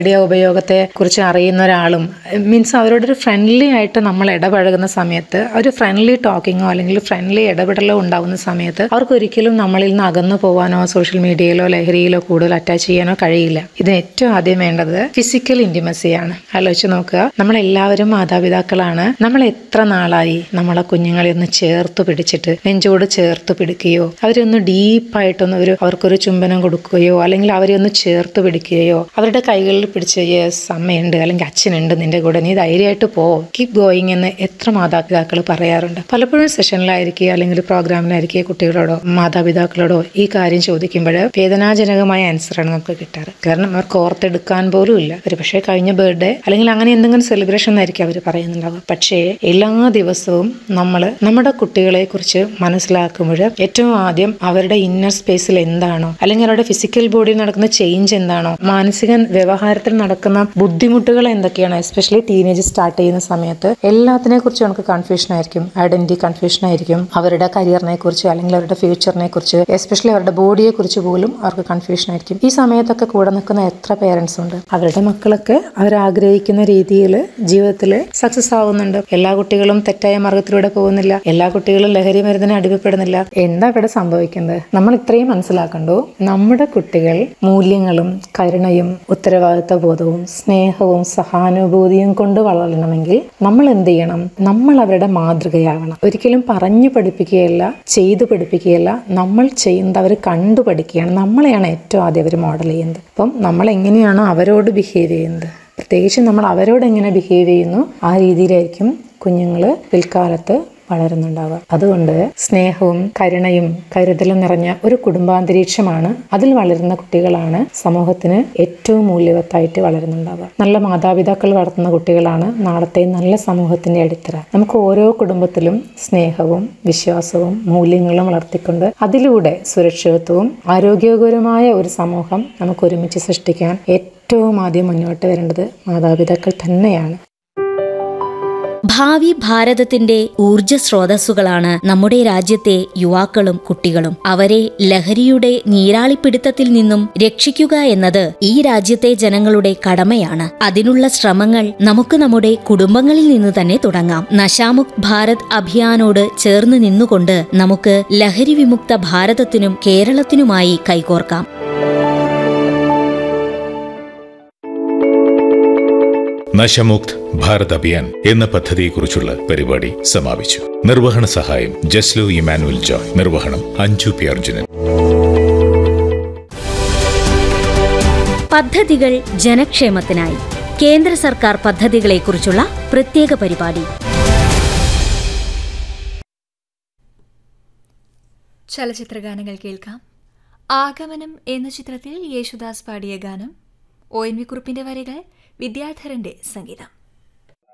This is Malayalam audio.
മീഡിയ ഉപയോഗത്തെ കുറിച്ച് അറിയുന്ന ഒരാളും മീൻസ് അവരോടൊരു ഫ്രണ്ട്ലി ആയിട്ട് നമ്മൾ ഇടപഴകുന്ന സമയത്ത് ഒരു ഫ്രണ്ട്ലി ടോക്കിങ്ങോ അല്ലെങ്കിൽ ഫ്രണ്ട്ലി ഇടപെടലോ ഉണ്ടാകുന്ന സമയത്ത് അവർക്ക് ഒരിക്കലും നമ്മളിൽ നിന്ന് അകന്നു പോകാനോ സോഷ്യൽ മീഡിയയിലോ ലഹരിയിലോ കൂടുതൽ അറ്റാച്ച് ചെയ്യാനോ കഴിയില്ല ഇതിന് ഏറ്റവും ആദ്യം വേണ്ടത് ഫിസിക്കൽ ഇൻറ്റിമസിയാണ് ആലോചിച്ച് നോക്കുക നമ്മളെല്ലാവരും മാതാപിതാക്കളാണ് നമ്മൾ എത്ര നാളായി നമ്മളെ കുഞ്ഞുങ്ങളെ ഒന്ന് ചേർത്ത് പിടിച്ചിട്ട് നെഞ്ചോട് ചേർത്ത് പിടിക്കുകയോ അവരെ ഒന്ന് ഡീപ്പായിട്ടൊന്ന് ഒരു അവർക്കൊരു ചുംബനം കൊടുക്കുകയോ അല്ലെങ്കിൽ അവരെ ഒന്ന് ചേർത്ത് പിടിക്കുകയോ അവരുടെ കൈകളിൽ പിടിച്ച് യെസ് അമ്മയുണ്ട് അല്ലെങ്കിൽ അച്ഛനുണ്ട് നിന്റെ കൂടെ നീ ധൈര്യമായിട്ട് പോ കീപ് ഗോയിങ് എന്ന് എത്ര മാതാപിതാക്കൾ പറയാറുണ്ട് പലപ്പോഴും സെഷനിലായിരിക്കുക അല്ലെങ്കിൽ പ്രോഗ്രാമിലായിരിക്കുക കുട്ടികളോടോ മാതാപിതാക്കളോടോ ഈ കാര്യം ചോദിക്കുമ്പോൾ വേദനാജനകമായ ആൻസറാണ് നമുക്ക് കിട്ടാറ് കാരണം അവർക്ക് ഓർത്തെടുക്കാൻ പോലും ഇല്ല ഒരു പക്ഷേ കഴിഞ്ഞ ബർത്ത്ഡേ അല്ലെങ്കിൽ അങ്ങനെ എന്തെങ്കിലും സെലിബ്രേഷൻ ആയിരിക്കും അവർ പറയുന്നുണ്ടാവുക പക്ഷേ എല്ലാ ദിവസവും നമ്മൾ നമ്മുടെ കുട്ടികളെ കുറിച്ച് മനസ്സിലാക്കുമ്പോൾ ഏറ്റവും ആദ്യം അവരുടെ ഇന്നർ സ്പേസിൽ എന്താണോ അല്ലെങ്കിൽ അവരുടെ ഫിസിക്കൽ ബോഡിയിൽ നടക്കുന്ന ചേഞ്ച് എന്താണോ മാനസിക വ്യവഹാരത്തിൽ നടക്കുന്ന ബുദ്ധിമുട്ടുകൾ എന്തൊക്കെയാണ് എസ്പെഷ്യലി ടീനേജ് സ്റ്റാർട്ട് ചെയ്യുന്ന സമയത്ത് എല്ലാത്തിനെ കുറിച്ച് നമുക്ക് കൺഫ്യൂഷൻ ആയിരിക്കും ഐഡന്റിറ്റി കൺഫ്യൂഷൻ ആയിരിക്കും അവരുടെ കരിയറിനെ കുറിച്ച് അല്ലെങ്കിൽ അവരുടെ ഫ്യൂച്ചറിനെ കുറിച്ച് എസ്പെഷ്യലി അവരുടെ ബോഡിയെ കുറിച്ച് പോലും അവർക്ക് കൺഫ്യൂഷൻ ആയിരിക്കും ഈ സമയത്തൊക്കെ കൂടെ നിൽക്കുന്ന എത്ര പേരൻസ് ഉണ്ട് അവരുടെ മക്കളൊക്കെ അവർ ആഗ്രഹിക്കുന്ന രീതിയിൽ ജീവിതത്തിൽ സക്സസ് ആവുന്നുണ്ട് എല്ലാ കുട്ടികളും തെറ്റായ മാർഗത്തിലൂടെ പോകുന്നില്ല എല്ലാ കുട്ടികളും ലഹരി മരുന്നിന് അടിമപ്പെടുന്നില്ല എന്താ ഇവിടെ സംഭവിക്കുന്നത് നമ്മൾ ഇത്രയും മനസ്സിലാക്കണ്ടോ നമ്മുടെ കുട്ടികൾ മൂല്യങ്ങളും കരുണയും ഉത്തരവാദിത്ത ബോധവും സ്നേഹവും സഹാനുഭൂതിയും കൊണ്ട് വളരണമെങ്കിൽ നമ്മൾ എന്ത് ചെയ്യണം നമ്മൾ അവരുടെ മാതൃകയാവണം ഒരിക്കലും പറഞ്ഞു പഠിപ്പിക്കുകയല്ല ചെയ്തു പഠിപ്പിക്കുകയല്ല നമ്മൾ ചെയ്യുന്നത് അവർ കണ്ടു പഠിക്കുകയാണ് നമ്മളെയാണ് ഏറ്റവും ആദ്യം അവർ മോഡൽ ചെയ്യുന്നത് അപ്പം നമ്മൾ എങ്ങനെയാണോ അവരോട് ബിഹേവ് ചെയ്യുന്നത് പ്രത്യേകിച്ച് നമ്മൾ അവരോട് എങ്ങനെ ബിഹേവ് ചെയ്യുന്നു ആ രീതിയിലായിരിക്കും കുഞ്ഞുങ്ങൾ പിൽക്കാലത്ത് വളരുന്നുണ്ടാവുക അതുകൊണ്ട് സ്നേഹവും കരുണയും കരുതലും നിറഞ്ഞ ഒരു കുടുംബാന്തരീക്ഷമാണ് അതിൽ വളരുന്ന കുട്ടികളാണ് സമൂഹത്തിന് ഏറ്റവും മൂല്യവത്തായിട്ട് വളരുന്നുണ്ടാവുക നല്ല മാതാപിതാക്കൾ വളർത്തുന്ന കുട്ടികളാണ് നാളത്തെ നല്ല സമൂഹത്തിന്റെ അടിത്തറ നമുക്ക് ഓരോ കുടുംബത്തിലും സ്നേഹവും വിശ്വാസവും മൂല്യങ്ങളും വളർത്തിക്കൊണ്ട് അതിലൂടെ സുരക്ഷിതത്വവും ആരോഗ്യകരമായ ഒരു സമൂഹം നമുക്ക് ഒരുമിച്ച് സൃഷ്ടിക്കാൻ ഏറ്റവും ആദ്യം മുന്നോട്ട് വരേണ്ടത് മാതാപിതാക്കൾ തന്നെയാണ് ഭാവി ഭാരതത്തിന്റെ ഊർജ സ്രോതസ്സുകളാണ് നമ്മുടെ രാജ്യത്തെ യുവാക്കളും കുട്ടികളും അവരെ ലഹരിയുടെ നീരാളിപ്പിടുത്തത്തിൽ നിന്നും രക്ഷിക്കുക എന്നത് ഈ രാജ്യത്തെ ജനങ്ങളുടെ കടമയാണ് അതിനുള്ള ശ്രമങ്ങൾ നമുക്ക് നമ്മുടെ കുടുംബങ്ങളിൽ നിന്ന് തന്നെ തുടങ്ങാം നശാമുക് ഭാരത് അഭിയാനോട് ചേർന്ന് നിന്നുകൊണ്ട് നമുക്ക് ലഹരി വിമുക്ത ഭാരതത്തിനും കേരളത്തിനുമായി കൈകോർക്കാം നശമുക്ത് ഭാരത് അഭിയാൻ എന്ന പദ്ധതിയെക്കുറിച്ചുള്ള പരിപാടി സമാപിച്ചു നിർവഹണ സഹായം ജസ്ലോ ഇമാനുവൽ ജോയ് നിർവഹണം അഞ്ജു പി അർജുനൻ പദ്ധതികൾ ജനക്ഷേമത്തിനായി കേന്ദ്ര സർക്കാർ പദ്ധതികളെക്കുറിച്ചുള്ള പ്രത്യേക പരിപാടി ചലച്ചിത്ര ഗാനങ്ങൾ കേൾക്കാം ആഗമനം എന്ന ചിത്രത്തിൽ യേശുദാസ് പാടിയ ഗാനം ഒ എൻ വി കുറുപ്പിന്റെ വരികൾ വിദ്യാധരന്റെ സംഗീതം